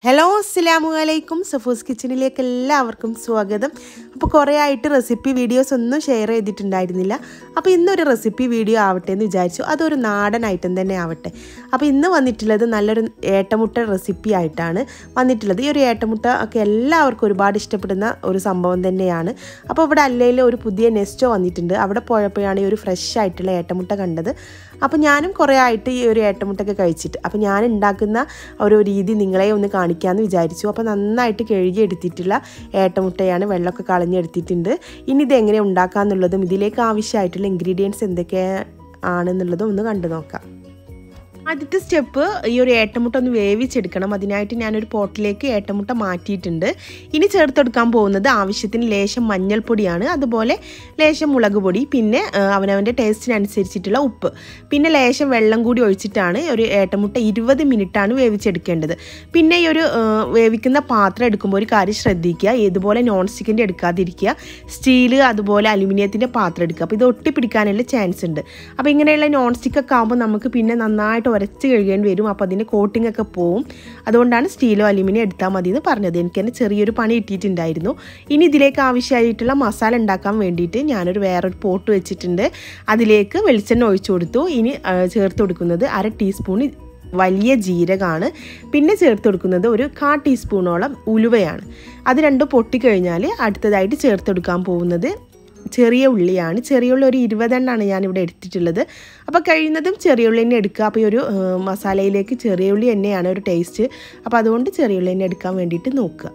hello അസ്സലാമു അലൈക്കും സഫൂസ് കിച്ചണിലേക്ക് എല്ലാവർക്കും സ്വാഗതം അപ്പോൾ കുറേ ആയിട്ട് റെസിപ്പി വീഡിയോസ് ഒന്നും ഷെയർ ചെയ്തിട്ടുണ്ടായിരുന്നില്ല അപ്പോൾ ഇന്നൊരു റെസിപ്പി വീഡിയോ ആവട്ടെ എന്ന് വിചാരിച്ചു അതൊരു നാടൻ ഐറ്റം തന്നെ ആവട്ടെ അപ്പോൾ ഇന്ന് വന്നിട്ടുള്ളത് നല്ലൊരു ഏട്ടമുട്ട റെസിപ്പി ആയിട്ടാണ് വന്നിട്ടുള്ളത് ഈ ഒരു ഏട്ടമുട്ട ഒക്കെ എല്ലാവർക്കും ഒരുപാട് ഇഷ്ടപ്പെടുന്ന ഒരു സംഭവം തന്നെയാണ് അപ്പോൾ ഇവിടെ അല്ലയിൽ ഒരു പുതിയ നെസ്റ്റോ വന്നിട്ടുണ്ട് അവിടെ പോയപ്പോഴാണ് ഈ ഒരു ഫ്രഷ് ആയിട്ടുള്ള ഏട്ടമുട്ട കണ്ടത് അപ്പോൾ ഞാനും കുറേ ആയിട്ട് ഈ ഒരു ഏട്ടമുട്ടൊക്കെ കഴിച്ചിട്ട് അപ്പോൾ ഞാൻ ഉണ്ടാക്കുന്ന ഒരു രീതി നിങ്ങളെ ഒന്ന് കാണിക്കാമെന്ന് വിചാരിച്ചു അപ്പോൾ നന്നായിട്ട് കഴുകി എടുത്തിട്ടുള്ള ഏട്ടമുട്ടയാണ് വെള്ളമൊക്കെ കളഞ്ഞെടുത്തിട്ടുണ്ട് ഇനി ഇത് എങ്ങനെ ഉണ്ടാക്കാമെന്നുള്ളതും ഇതിലേക്ക് ആവശ്യമായിട്ടുള്ള ഇൻഗ്രീഡിയൻസ് എന്തൊക്കെ ആണെന്നുള്ളതും ഒന്ന് കണ്ടു നോക്കാം ആദ്യത്തെ സ്റ്റെപ്പ് ഈ ഒരു ഏട്ടമുട്ട ഒന്ന് വേവിച്ചെടുക്കണം അതിനായിട്ട് ഞാനൊരു പോട്ടിലേക്ക് ഏട്ടമുട്ട മാറ്റിയിട്ടുണ്ട് ഇനി ചേർത്തെടുക്കാൻ പോകുന്നത് ആവശ്യത്തിന് ലേശം മഞ്ഞൾപ്പൊടിയാണ് അതുപോലെ ലേശം മുളക് പൊടി പിന്നെ അവനവൻ്റെ ടേസ്റ്റിനനുസരിച്ചിട്ടുള്ള ഉപ്പ് പിന്നെ ലേശം വെള്ളം കൂടി ഒഴിച്ചിട്ടാണ് ഒരു ഏട്ടമുട്ട ഇരുപത് മിനിറ്റാണ് വേവിച്ചെടുക്കേണ്ടത് പിന്നെ ഈ ഒരു വേവിക്കുന്ന പാത്രം എടുക്കുമ്പോൾ ഒരു കാര്യം ശ്രദ്ധിക്കുക ഇതുപോലെ നോൺ സ്റ്റിക്കിൻ്റെ എടുക്കാതിരിക്കുക സ്റ്റീല് അതുപോലെ അലുമിനിയത്തിൻ്റെ പാത്രം എടുക്കുക അപ്പോൾ ഇത് ഒട്ടിപ്പിടിക്കാനുള്ള ചാൻസ് ഉണ്ട് അപ്പോൾ ഇങ്ങനെയുള്ള നോൺ സ്റ്റിക്കൊക്കെ ആകുമ്പോൾ നമുക്ക് പിന്നെ നന്നായിട്ട് ഉരച്ച് കഴുകേണ്ടി വരും അപ്പോൾ അതിൻ്റെ കോട്ടിംഗ് ഒക്കെ പോവും അതുകൊണ്ടാണ് സ്റ്റീലോ അലുമിനിയം എടുത്താൽ മതി എന്ന് പറഞ്ഞത് എനിക്ക് തന്നെ ചെറിയൊരു പണി കിട്ടിയിട്ടുണ്ടായിരുന്നു ഇനി ഇതിലേക്ക് ആവശ്യമായിട്ടുള്ള മസാല ഉണ്ടാക്കാൻ വേണ്ടിയിട്ട് ഞാനൊരു വേറൊരു പോട്ട് വെച്ചിട്ടുണ്ട് അതിലേക്ക് വെളിച്ചെണ്ണ ഒഴിച്ചു കൊടുത്തു ഇനി ചേർത്ത് കൊടുക്കുന്നത് അര ടീസ്പൂൺ വലിയ ജീരകമാണ് പിന്നെ ചേർത്ത് കൊടുക്കുന്നത് ഒരു കാ ടീസ്പൂണോളം ഉലുവയാണ് അത് രണ്ടും പൊട്ടിക്കഴിഞ്ഞാൽ അടുത്തതായിട്ട് ചേർത്ത് കൊടുക്കാൻ പോകുന്നത് ചെറിയ ഉള്ളിയാണ് ചെറിയ ഉള്ളി ഒരു ഇരുപതെണ്ണമാണ് ഞാനിവിടെ എടുത്തിട്ടുള്ളത് അപ്പോൾ കഴിയുന്നതും ചെറിയ ഉള്ളി തന്നെ എടുക്കുക അപ്പോൾ ഈ ഒരു മസാലയിലേക്ക് ചെറിയ ഉള്ളി തന്നെയാണ് ഒരു ടേസ്റ്റ് അപ്പോൾ അതുകൊണ്ട് ചെറിയ ഉള്ളി തന്നെ എടുക്കാൻ വേണ്ടിയിട്ട് നോക്കുക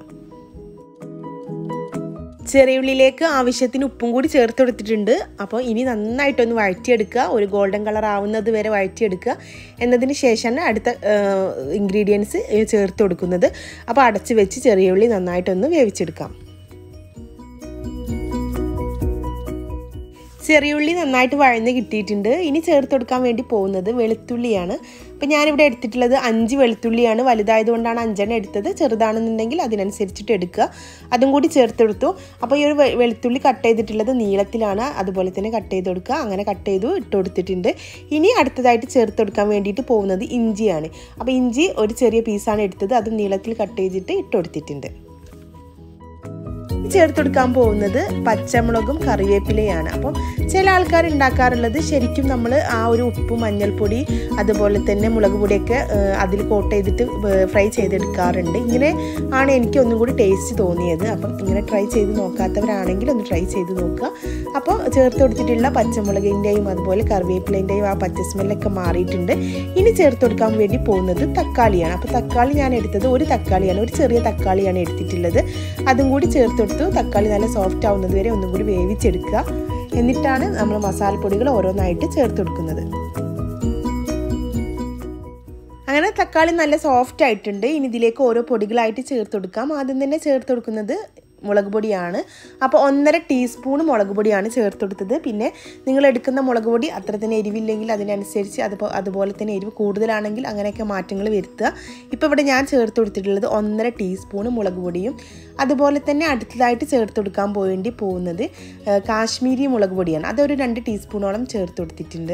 ചെറിയുള്ളിലേക്ക് ആവശ്യത്തിന് ഉപ്പും കൂടി ചേർത്ത് കൊടുത്തിട്ടുണ്ട് അപ്പോൾ ഇനി നന്നായിട്ടൊന്ന് വഴറ്റിയെടുക്കുക ഒരു ഗോൾഡൻ കളർ ആവുന്നത് വരെ വഴറ്റിയെടുക്കുക എന്നതിന് ശേഷമാണ് അടുത്ത ഇൻഗ്രീഡിയൻസ് ചേർത്ത് കൊടുക്കുന്നത് അപ്പോൾ അടച്ച് വെച്ച് ചെറിയുള്ളി നന്നായിട്ടൊന്ന് വേവിച്ചെടുക്കാം ചെറിയുള്ളി നന്നായിട്ട് വഴന്ന് കിട്ടിയിട്ടുണ്ട് ഇനി ചേർത്ത് കൊടുക്കാൻ വേണ്ടി പോകുന്നത് വെളുത്തുള്ളിയാണ് അപ്പോൾ ഞാനിവിടെ എടുത്തിട്ടുള്ളത് അഞ്ച് വെളുത്തുള്ളിയാണ് വലുതായതുകൊണ്ടാണ് അഞ്ചെണ്ണം എടുത്തത് ചെറുതാണെന്നുണ്ടെങ്കിൽ അതിനനുസരിച്ചിട്ട് എടുക്കുക അതും കൂടി ചേർത്തെടുത്തു അപ്പോൾ ഈ ഒരു വെളുത്തുള്ളി കട്ട് ചെയ്തിട്ടുള്ളത് നീളത്തിലാണ് അതുപോലെ തന്നെ കട്ട് ചെയ്ത് കൊടുക്കുക അങ്ങനെ കട്ട് ചെയ്തു ഇട്ട് കൊടുത്തിട്ടുണ്ട് ഇനി അടുത്തതായിട്ട് ചേർത്ത് കൊടുക്കാൻ വേണ്ടിയിട്ട് പോകുന്നത് ഇഞ്ചിയാണ് അപ്പോൾ ഇഞ്ചി ഒരു ചെറിയ പീസാണ് എടുത്തത് അത് നീളത്തിൽ കട്ട് ചെയ്തിട്ട് ഇട്ട് കൊടുത്തിട്ടുണ്ട് ചേർത്ത് കൊടുക്കാൻ പോകുന്നത് പച്ചമുളകും കറിവേപ്പിലയാണ് അപ്പം ചില ആൾക്കാർ ഉണ്ടാക്കാറുള്ളത് ശരിക്കും നമ്മൾ ആ ഒരു ഉപ്പ് മഞ്ഞൾപ്പൊടി അതുപോലെ തന്നെ മുളക് പൊടിയൊക്കെ അതിൽ കോട്ട് ചെയ്തിട്ട് ഫ്രൈ ചെയ്തെടുക്കാറുണ്ട് ഇങ്ങനെ ആണ് എനിക്ക് ഒന്നും കൂടി ടേസ്റ്റ് തോന്നിയത് അപ്പം ഇങ്ങനെ ട്രൈ ചെയ്ത് നോക്കാത്തവരാണെങ്കിൽ ഒന്ന് ട്രൈ ചെയ്ത് നോക്കുക അപ്പോൾ ചേർത്ത് കൊടുത്തിട്ടുള്ള പച്ചമുളകിൻ്റെയും അതുപോലെ കറിവേപ്പിലേൻ്റെയും ആ പച്ച സ്മെല്ലൊക്കെ മാറിയിട്ടുണ്ട് ഇനി ചേർത്ത് കൊടുക്കാൻ വേണ്ടി പോകുന്നത് തക്കാളിയാണ് അപ്പോൾ തക്കാളി ഞാൻ എടുത്തത് ഒരു തക്കാളിയാണ് ഒരു ചെറിയ തക്കാളിയാണ് എടുത്തിട്ടുള്ളത് അതും കൂടി ചേർത്ത് കൊടുത്തു തക്കാളി നല്ല സോഫ്റ്റ് ആവുന്നത് വരെ ഒന്നും കൂടി വേവിച്ചെടുക്കുക എന്നിട്ടാണ് നമ്മൾ മസാലപ്പൊടികൾ ഓരോന്നായിട്ട് ചേർത്ത് കൊടുക്കുന്നത് അങ്ങനെ തക്കാളി നല്ല സോഫ്റ്റ് ആയിട്ടുണ്ട് ഇനി ഇതിലേക്ക് ഓരോ പൊടികളായിട്ട് ചേർത്ത് കൊടുക്കാം ആദ്യം തന്നെ ചേർത്ത് കൊടുക്കുന്നത് മുളക് പൊടിയാണ് അപ്പോൾ ഒന്നര ടീസ്പൂൺ മുളക് പൊടിയാണ് ചേർത്ത് കൊടുത്തത് പിന്നെ നിങ്ങൾ എടുക്കുന്ന മുളക് പൊടി അത്ര തന്നെ എരിവില്ലെങ്കിൽ അതിനനുസരിച്ച് അത് അതുപോലെ തന്നെ എരിവ് കൂടുതലാണെങ്കിൽ അങ്ങനെയൊക്കെ മാറ്റങ്ങൾ വരുത്തുക ഇപ്പോൾ ഇവിടെ ഞാൻ ചേർത്ത് കൊടുത്തിട്ടുള്ളത് ഒന്നര ടീസ്പൂൺ മുളക് പൊടിയും അതുപോലെ തന്നെ അടുത്തതായിട്ട് ചേർത്ത് കൊടുക്കാൻ പോവേണ്ടി പോകുന്നത് കാശ്മീരി മുളക് പൊടിയാണ് അതൊരു രണ്ട് ടീസ്പൂണോളം ചേർത്ത് കൊടുത്തിട്ടുണ്ട്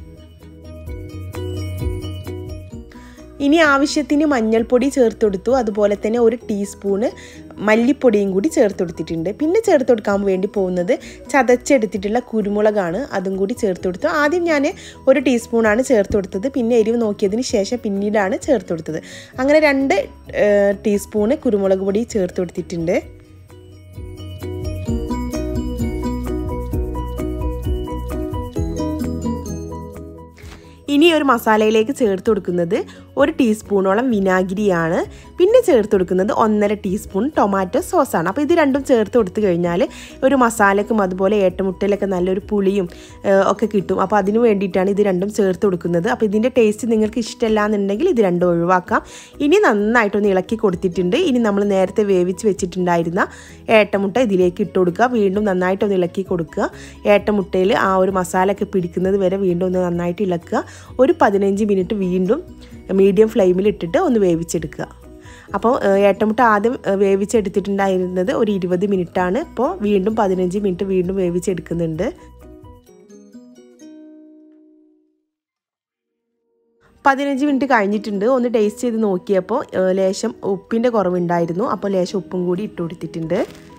ഇനി ആവശ്യത്തിന് മഞ്ഞൾപ്പൊടി ചേർത്ത് കൊടുത്തു അതുപോലെ തന്നെ ഒരു ടീസ്പൂണ് മല്ലിപ്പൊടിയും കൂടി ചേർത്ത് കൊടുത്തിട്ടുണ്ട് പിന്നെ ചേർത്ത് കൊടുക്കാൻ വേണ്ടി പോകുന്നത് ചതച്ചെടുത്തിട്ടുള്ള കുരുമുളകാണ് അതും കൂടി ചേർത്ത് കൊടുത്തു ആദ്യം ഞാൻ ഒരു ടീസ്പൂണാണ് ചേർത്ത് കൊടുത്തത് പിന്നെ എരിവ് നോക്കിയതിന് ശേഷം പിന്നീടാണ് ചേർത്ത് കൊടുത്തത് അങ്ങനെ രണ്ട് ടീസ്പൂണ് കുരുമുളക് പൊടി ചേർത്ത് കൊടുത്തിട്ടുണ്ട് ഇനി ഒരു മസാലയിലേക്ക് ചേർത്ത് കൊടുക്കുന്നത് ഒരു ടീസ്പൂണോളം വിനാഗിരിയാണ് പിന്നെ ചേർത്ത് കൊടുക്കുന്നത് ഒന്നര ടീസ്പൂൺ ടൊമാറ്റോ സോസാണ് അപ്പോൾ ഇത് രണ്ടും ചേർത്ത് കൊടുത്തു കഴിഞ്ഞാൽ ഒരു മസാലക്കും അതുപോലെ ഏട്ടമുട്ടയിലൊക്കെ നല്ലൊരു പുളിയും ഒക്കെ കിട്ടും അപ്പോൾ അതിന് വേണ്ടിയിട്ടാണ് ഇത് രണ്ടും ചേർത്ത് കൊടുക്കുന്നത് അപ്പോൾ ഇതിൻ്റെ ടേസ്റ്റ് നിങ്ങൾക്ക് ഇഷ്ടമല്ല എന്നുണ്ടെങ്കിൽ ഇത് രണ്ടും ഒഴിവാക്കാം ഇനി നന്നായിട്ടൊന്ന് ഇളക്കി കൊടുത്തിട്ടുണ്ട് ഇനി നമ്മൾ നേരത്തെ വേവിച്ച് വെച്ചിട്ടുണ്ടായിരുന്ന ഏട്ടമുട്ട ഇതിലേക്ക് ഇട്ട് കൊടുക്കുക വീണ്ടും നന്നായിട്ടൊന്ന് ഇളക്കി കൊടുക്കുക ഏട്ടമുട്ടയിൽ ആ ഒരു മസാല ഒക്കെ പിടിക്കുന്നത് വരെ വീണ്ടും ഒന്ന് നന്നായിട്ട് ഇളക്കുക ഒരു പതിനഞ്ച് മിനിറ്റ് വീണ്ടും മീഡിയം ഫ്ലെയിമിൽ ഇട്ടിട്ട് ഒന്ന് വേവിച്ചെടുക്കുക അപ്പോൾ ഏട്ടമുട്ട ആദ്യം വേവിച്ചെടുത്തിട്ടുണ്ടായിരുന്നത് ഒരു ഇരുപത് മിനിറ്റാണ് ഇപ്പോൾ വീണ്ടും പതിനഞ്ച് മിനിറ്റ് വീണ്ടും വേവിച്ചെടുക്കുന്നുണ്ട് പതിനഞ്ച് മിനിറ്റ് കഴിഞ്ഞിട്ടുണ്ട് ഒന്ന് ടേസ്റ്റ് ചെയ്ത് നോക്കിയപ്പോൾ ഏഹ്, ലേശം ഉപ്പിൻ്റെ കുറവുണ്ടായിരുന്നു അപ്പോൾ ലേശം ഉപ്പും കൂടി ഇട്ട് കൊടുത്തിട്ടുണ്ട്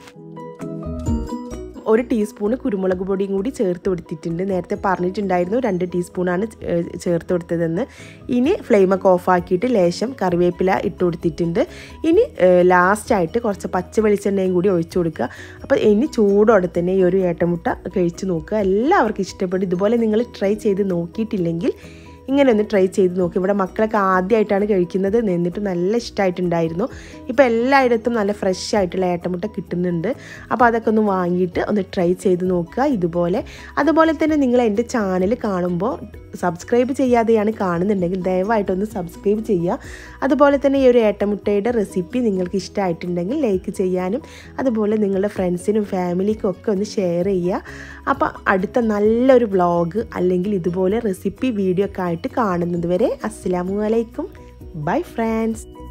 ഒരു ടീസ്പൂണ് കുരുമുളക് പൊടിയും കൂടി ചേർത്ത് കൊടുത്തിട്ടുണ്ട് നേരത്തെ പറഞ്ഞിട്ടുണ്ടായിരുന്നു രണ്ട് ടീസ്പൂണാണ് ഏഹ്, ചേർത്ത് കൊടുത്തതെന്ന് ഇനി ഫ്ലെയിമൊക്കെ ഓഫാക്കിയിട്ട് ലേശം കറിവേപ്പില ഇട്ട് കൊടുത്തിട്ടുണ്ട് ഇനി ലാസ്റ്റായിട്ട് കുറച്ച് പച്ച വെളിച്ചെണ്ണയും കൂടി ഒഴിച്ചു കൊടുക്കുക അപ്പോൾ ഇനി ചൂടോടെ തന്നെ ഈ ഒരു ഏട്ടമുട്ട കഴിച്ച് നോക്കുക എല്ലാവർക്കും ഇഷ്ടപ്പെടും ഇതുപോലെ നിങ്ങൾ ട്രൈ ചെയ്ത് നോക്കിയിട്ടില്ലെങ്കിൽ ഇങ്ങനെ ഒന്ന് ട്രൈ ചെയ്ത് നോക്കി ഇവിടെ മക്കളൊക്കെ ആദ്യമായിട്ടാണ് കഴിക്കുന്നത് എന്നിട്ട് നല്ല ഇഷ്ടമായിട്ടുണ്ടായിരുന്നു ഇപ്പോൾ എല്ലായിടത്തും നല്ല ഫ്രഷ് ആയിട്ടുള്ള ഏട്ടമുട്ട കിട്ടുന്നുണ്ട് അപ്പോൾ അതൊക്കെ ഒന്ന് വാങ്ങിയിട്ട് ഒന്ന് ട്രൈ ചെയ്ത് നോക്കുക ഇതുപോലെ അതുപോലെ തന്നെ നിങ്ങൾ എൻ്റെ ചാനൽ കാണുമ്പോൾ സബ്സ്ക്രൈബ് ചെയ്യാതെയാണ് കാണുന്നുണ്ടെങ്കിൽ ദയവായിട്ടൊന്ന് സബ്സ്ക്രൈബ് ചെയ്യുക അതുപോലെ തന്നെ ഈ ഒരു ഏട്ടമുട്ടയുടെ റെസിപ്പി നിങ്ങൾക്ക് ഇഷ്ടമായിട്ടുണ്ടെങ്കിൽ ലൈക്ക് ചെയ്യാനും അതുപോലെ നിങ്ങളുടെ ഫ്രണ്ട്സിനും ഫാമിലിക്കും ഒക്കെ ഒന്ന് ഷെയർ ചെയ്യുക അപ്പോൾ അടുത്ത നല്ലൊരു വ്ളോഗ് അല്ലെങ്കിൽ ഇതുപോലെ റെസിപ്പി വീഡിയോ ഒക്കെ ആയിട്ട് കാണുന്നത് വരെ അസ്സാമു അലൈക്കും ബൈ ഫ്രണ്ട്സ്